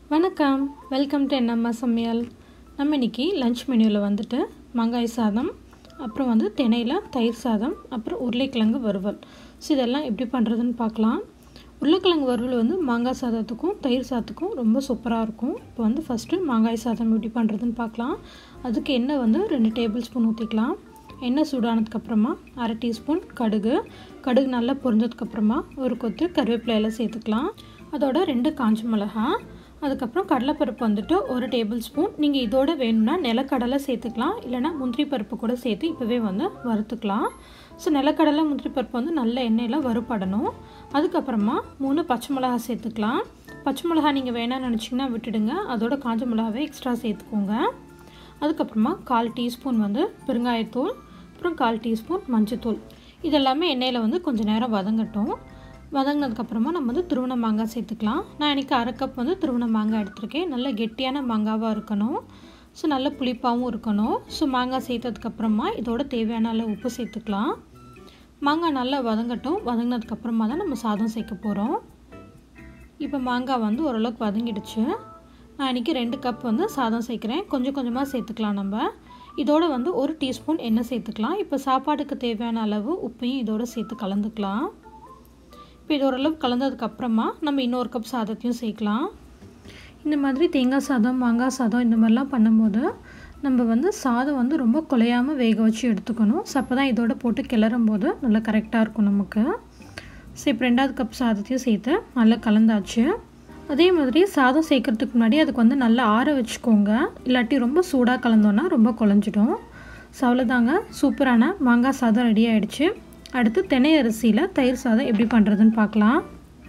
வணக்கம் welcome to என்னம்மா சமையல் நம்ம இன்றைக்கி லஞ்ச் மெனுவில் வந்துட்டு மாங்காய் சாதம் அப்புறம் வந்து திணையில் தயிர் சாதம் அப்புறம் உருளைக்கிழங்கு வறுவல் ஸோ இதெல்லாம் எப்படி பண்ணுறதுன்னு பார்க்கலாம் உருளைக்கிழங்கு வறுவல் வந்து மாங்காய் சாதத்துக்கும் தயிர் சாதத்துக்கும் ரொம்ப சூப்பராக இருக்கும் இப்போ வந்து ஃபஸ்ட்டு மாங்காய் சாதம் எப்படி பண்ணுறதுன்னு பார்க்கலாம் அதுக்கு எண்ணெய் வந்து ரெண்டு டேபிள் ஸ்பூன் ஊற்றிக்கலாம் எண்ணெய் சூடானதுக்கப்புறமா அரை டீஸ்பூன் கடுகு கடுகு நல்லா பொரிஞ்சதுக்கப்புறமா ஒரு கொத்து கருவேப்பிலையெல்லாம் சேர்த்துக்கலாம் அதோட ரெண்டு காஞ்ச மிளகா அதுக்கப்புறம் கடலைப்பருப்பு வந்துட்டு ஒரு டேபிள் ஸ்பூன் நீங்கள் இதோட வேணும்னா நிலக்கடலை சேர்த்துக்கலாம் இல்லைனா முந்திரி பருப்பு கூட சேர்த்து இப்போவே வந்து வறுத்துக்கலாம் ஸோ நிலக்கடலை முந்திரி பருப்பு வந்து நல்ல எண்ணெயில் வறுபடணும் அதுக்கப்புறமா மூணு பச்சை மிளகா சேர்த்துக்கலாம் பச்சை மிளகா நீங்கள் வேணாம்னு நினச்சிங்கன்னா விட்டுடுங்க அதோட காஞ்ச மிளகாவே எக்ஸ்ட்ரா சேர்த்துக்கோங்க அதுக்கப்புறமா கால் டீஸ்பூன் வந்து பெருங்காயத்தூள் அப்புறம் கால் டீஸ்பூன் மஞ்சத்தூள் இதெல்லாமே எண்ணெயில் வந்து கொஞ்சம் நேரம் வதங்கட்டும் வதங்கினதுக்கப்புறமா நம்ம வந்து திருவண்ண மாங்காய் சேர்த்துக்கலாம் நான் இன்றைக்கி அரை கப் வந்து திருவண்ண மாங்காய் எடுத்திருக்கேன் நல்ல கெட்டியான மாங்காவாக இருக்கணும் ஸோ நல்ல புளிப்பாகவும் இருக்கணும் ஸோ மாங்காய் சேர்த்ததுக்கப்புறமா இதோட தேவையான அளவு உப்பு சேர்த்துக்கலாம் மாங்காய் நல்லா வதங்கட்டும் வதங்கினதுக்கப்புறமா தான் நம்ம சாதம் சேர்க்க போகிறோம் இப்போ மாங்காய் வந்து ஓரளவுக்கு வதங்கிடுச்சு நான் இன்றைக்கி ரெண்டு கப் வந்து சாதம் சேர்க்குறேன் கொஞ்சம் கொஞ்சமாக சேர்த்துக்கலாம் நம்ம இதோட வந்து ஒரு டீஸ்பூன் எண்ணெய் சேர்த்துக்கலாம் இப்போ சாப்பாட்டுக்கு தேவையான அளவு உப்பையும் இதோட சேர்த்து கலந்துக்கலாம் இப்போ இது ஓரளவு கலந்ததுக்கப்புறமா நம்ம இன்னொரு கப் சாதத்தையும் சேர்க்கலாம் இந்த மாதிரி தேங்காய் சாதம் மாங்காய் சாதம் இந்த மாதிரிலாம் பண்ணும்போது நம்ம வந்து சாதம் வந்து ரொம்ப குலையாமல் வேக வச்சு எடுத்துக்கணும் ஸோ அப்போ தான் இதோட போட்டு கிளறும் போது நல்லா கரெக்டாக இருக்கும் நமக்கு ஸோ இப்போ ரெண்டாவது கப் சாதத்தையும் சேர்த்து நல்லா கலந்தாச்சு அதே மாதிரி சாதம் சேர்க்குறதுக்கு முன்னாடி அதுக்கு வந்து நல்லா ஆற வச்சுக்கோங்க இல்லாட்டி ரொம்ப சூடாக கலந்தோன்னா ரொம்ப குழஞ்சிடும் ஸோ அவ்வளோதாங்க சூப்பரான மாங்காய் சாதம் ரெடி ஆகிடுச்சு அடுத்து தென்னை அரிசியில் தயிர் சாதம் எப்படி பண்ணுறதுன்னு பார்க்கலாம்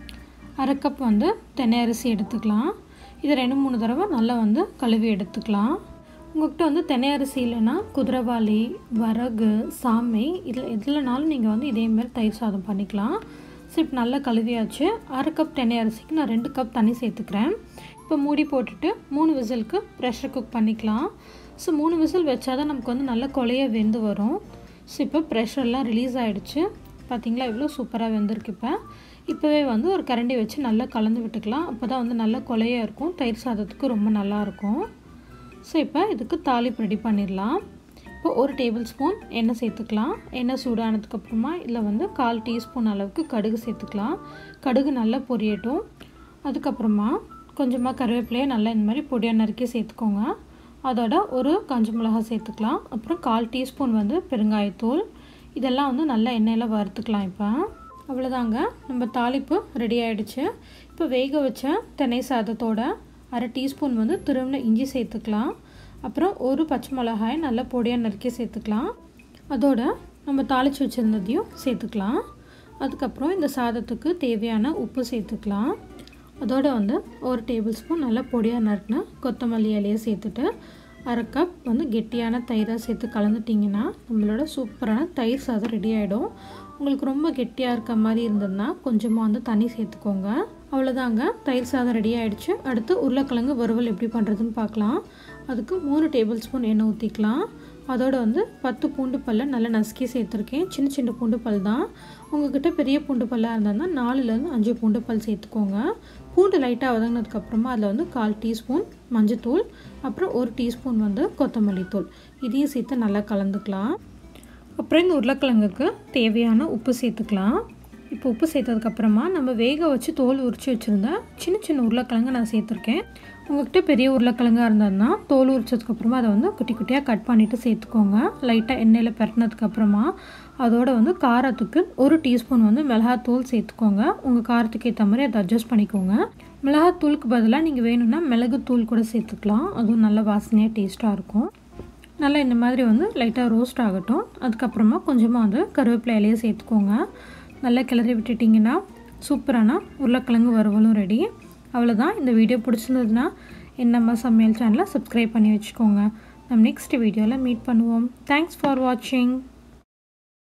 அரை கப் வந்து தென்னை அரிசி எடுத்துக்கலாம் இதை ரெண்டு மூணு தடவை நல்லா வந்து கழுவி எடுத்துக்கலாம் உங்கள்கிட்ட வந்து தென்னை அரிசி இல்லைன்னா குதிரவாளி வரகு சாமை இதில் எதுலனாலும் நீங்கள் வந்து இதேமாரி தயிர் சாதம் பண்ணிக்கலாம் ஸோ இப்போ நல்லா கழுவியாச்சு அரை கப் தென்னை அரிசிக்கு நான் ரெண்டு கப் தண்ணி சேர்த்துக்கிறேன் இப்போ மூடி போட்டுட்டு மூணு விசிலுக்கு ப்ரெஷர் குக் பண்ணிக்கலாம் ஸோ மூணு விசில் வச்சா தான் நமக்கு வந்து நல்லா கொலைய வெந்து வரும் ஸோ இப்போ ப்ரெஷர்லாம் ரிலீஸ் ஆகிடுச்சு பார்த்திங்களா இவ்வளோ சூப்பராக வெந்திருக்கு இப்போ இப்போவே வந்து ஒரு கரண்டி வச்சு நல்லா கலந்து விட்டுக்கலாம் அப்போ தான் வந்து நல்லா கொலையாக இருக்கும் தயிர் சாதத்துக்கு ரொம்ப நல்லாயிருக்கும் ஸோ இப்போ இதுக்கு தாளிப்பு ரெடி பண்ணிடலாம் இப்போ ஒரு டேபிள் ஸ்பூன் எண்ணெய் சேர்த்துக்கலாம் எண்ணெய் சூடானதுக்கப்புறமா இதில் வந்து கால் டீஸ்பூன் அளவுக்கு கடுகு சேர்த்துக்கலாம் கடுகு நல்லா பொரியட்டும் அதுக்கப்புறமா கொஞ்சமாக கருவேப்பிலையை நல்லா இந்த மாதிரி பொடியாக நறுக்கி சேர்த்துக்கோங்க அதோட ஒரு காஞ்ச மிளகா சேர்த்துக்கலாம் அப்புறம் கால் டீஸ்பூன் வந்து பெருங்காயத்தூள் இதெல்லாம் வந்து நல்லா எண்ணெயில் வறுத்துக்கலாம் இப்போ அவ்வளோதாங்க நம்ம தாளிப்பு ரெடி ஆகிடுச்சு இப்போ வேக வச்ச தென்னை சாதத்தோட அரை டீஸ்பூன் வந்து திருவின இஞ்சி சேர்த்துக்கலாம் அப்புறம் ஒரு பச்சை மிளகாயை நல்லா பொடியாக நறுக்கி சேர்த்துக்கலாம் அதோட நம்ம தாளித்து வச்சுருந்ததையும் சேர்த்துக்கலாம் அதுக்கப்புறம் இந்த சாதத்துக்கு தேவையான உப்பு சேர்த்துக்கலாம் அதோட வந்து ஒரு டேபிள் ஸ்பூன் நல்லா பொடியாக நறுக்கின கொத்தமல்லி இலையை சேர்த்துட்டு அரை கப் வந்து கெட்டியான தயிராக சேர்த்து கலந்துட்டிங்கன்னா நம்மளோட சூப்பரான தயிர் சாதம் ரெடி ஆகிடும் உங்களுக்கு ரொம்ப கெட்டியாக இருக்க மாதிரி இருந்ததுன்னா கொஞ்சமாக வந்து தண்ணி சேர்த்துக்கோங்க அவ்வளோதாங்க தயிர் சாதம் ரெடி ஆகிடுச்சு அடுத்து உருளைக்கிழங்கு வறுவல் எப்படி பண்ணுறதுன்னு பார்க்கலாம் அதுக்கு மூணு டேபிள் ஸ்பூன் எண்ணெய் ஊற்றிக்கலாம் அதோட வந்து பத்து பூண்டு பல்ல நல்லா நசுக்கி சேர்த்துருக்கேன் சின்ன சின்ன பூண்டு பல் தான் உங்ககிட்ட பெரிய பூண்டு பல்லாக இருந்ததுன்னா நாலுலேருந்து அஞ்சு பூண்டு பல் சேர்த்துக்கோங்க பூண்டு லைட்டாக வதங்கினதுக்கப்புறமா அதில் வந்து கால் டீஸ்பூன் மஞ்சத்தூள் அப்புறம் ஒரு டீஸ்பூன் வந்து கொத்தமல்லி தூள் இதையும் சேர்த்து நல்லா கலந்துக்கலாம் அப்புறம் இந்த உருளைக்கிழங்குக்கு தேவையான உப்பு சேர்த்துக்கலாம் இப்போ உப்பு சேர்த்ததுக்கப்புறமா நம்ம வேக வச்சு தோல் உரித்து வச்சுருந்தா சின்ன சின்ன உருளைக்கிழங்கு நான் சேர்த்துருக்கேன் உங்கள்கிட்ட பெரிய உருளைக்கிழங்காக இருந்ததுன்னா தோல் உரிச்சதுக்கப்புறமா அதை வந்து குட்டி குட்டியாக கட் பண்ணிவிட்டு சேர்த்துக்கோங்க லைட்டாக எண்ணெயில் பரட்டினதுக்கப்புறமா அதோட வந்து காரத்துக்கு ஒரு டீஸ்பூன் வந்து மிளகாத்தூள் சேர்த்துக்கோங்க உங்கள் காரத்துக்கு ஏற்ற மாதிரி அதை அட்ஜஸ்ட் பண்ணிக்கோங்க மிளகாத்தூளுக்கு பதிலாக நீங்கள் வேணும்னா மிளகுத்தூள் கூட சேர்த்துக்கலாம் அதுவும் நல்ல வாசனையாக டேஸ்ட்டாக இருக்கும் நல்லா இந்த மாதிரி வந்து லைட்டாக ரோஸ்ட் ஆகட்டும் அதுக்கப்புறமா கொஞ்சமாக வந்து கருவேப்பிலை இலையை சேர்த்துக்கோங்க நல்லா கிளறி விட்டுட்டிங்கன்னா சூப்பரான உருளைக்கிழங்கு வறுவலும் ரெடி அவ்வளோதான் இந்த வீடியோ பிடிச்சிருந்ததுன்னா என்னம்மா சமையல் சேனலை சப்ஸ்கிரைப் பண்ணி வச்சுக்கோங்க நம்ம நெக்ஸ்ட் வீடியோவில் மீட் பண்ணுவோம் தேங்க்ஸ் ஃபார் வாட்சிங்